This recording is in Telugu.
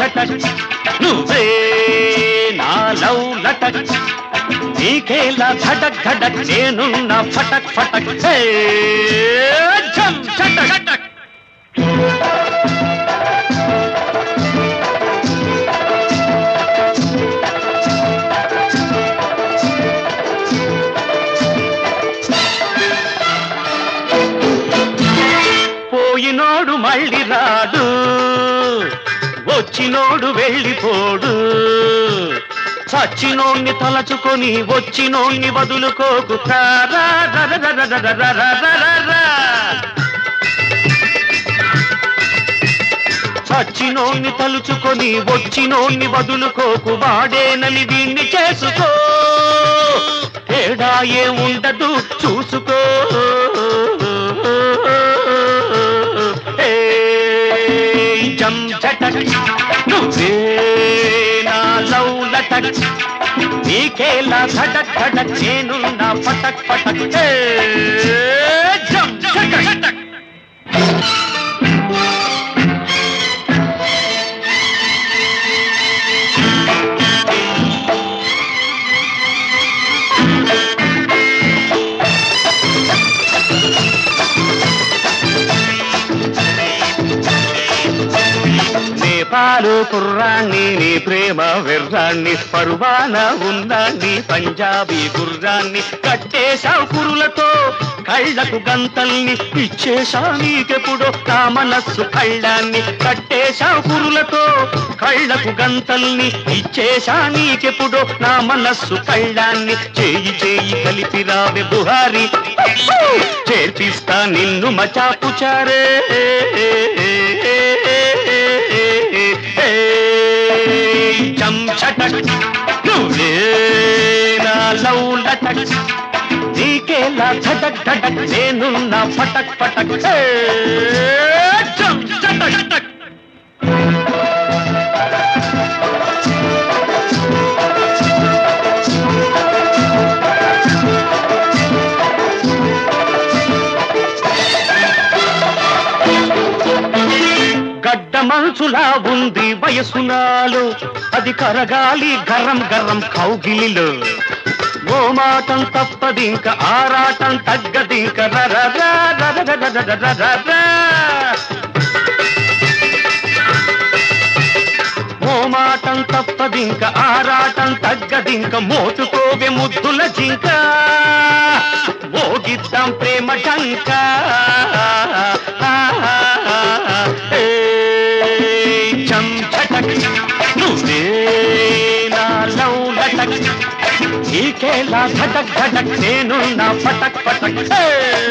చటక్ నువ్వే నా లవ్ లటక్ నీకేలా ధడక్ ధడక్ నేనున్న ఫటక్ ఫటక్ హే ఝమ్ చటక్ పోయినోడు మళ్ళీ రాడు వచ్చినోడు వెళ్ళిపోడు చచ్చినోణ్ణి తలచుకొని వచ్చినోణ్ణి వదులుకోకు రా, రా, రా, రా, రా, రా, రా, రా, రా, రా, రా, రా. చచ్చినోణ్ణి తలుచుకొని వచ్చినోణ్ణి వదులుకోకు వాడేనని వీణ్ణి చేసుకో తేడా ఏ ఉండదు చూసుకో ఏయ్ జం జటక్ నువ్వే నా లవ్ లటక్ నీకేలా ధడక్ ధడక్ నేనున్నా పటక్ పటక్ ఏ జం జటక్ నేపాలు కుర్రాణ్ణి నీ ప్రేమ వెర్రాన్ని పరువాన ఉన్నాన్ని పంజాబీ గుర్రాన్ని కట్టేశావు కురులతో కళ్ళకు గంతల్ని ఇచ్చేశా నీకెప్పుడో నా మనస్సు కళ్ళాన్ని కట్టేశావు కురులతో కళ్ళకు గంతల్ని ఇచ్చేశా నీకెప్పుడో నా మనస్సు కళ్ళాన్ని చేయి చేయి కలిపి రావే బుహారి చేర్పిస్తా నిన్ను మచాపుచారే చం చటక్ నువ్వే నా లవ్ లటక్ నీకేలా ధడక్ ధడక్ నేను నా పటక్ పటక్ హే! చం చటక్ గడ్డ మనసులా ఉంది వయసునాలు అది కరగాలి గరం గరం కౌగిలిలో ఓ మాటం తప్పదింక ఆరాటం తగ్గదింక రరరా రరరరరరరరా. ఓ మాటం తప్పదింక ఆరాటం తగ్గదింక మోటుకోవే ముద్దుల జింక మోగిద్దాం ప్రేమ డంక ఏయ్ చం చటక్ నువ్వే నా లవ్ లటక్ నీకేలా ధడక్ ధడక్ నేను నా పటక్ పటక్ హే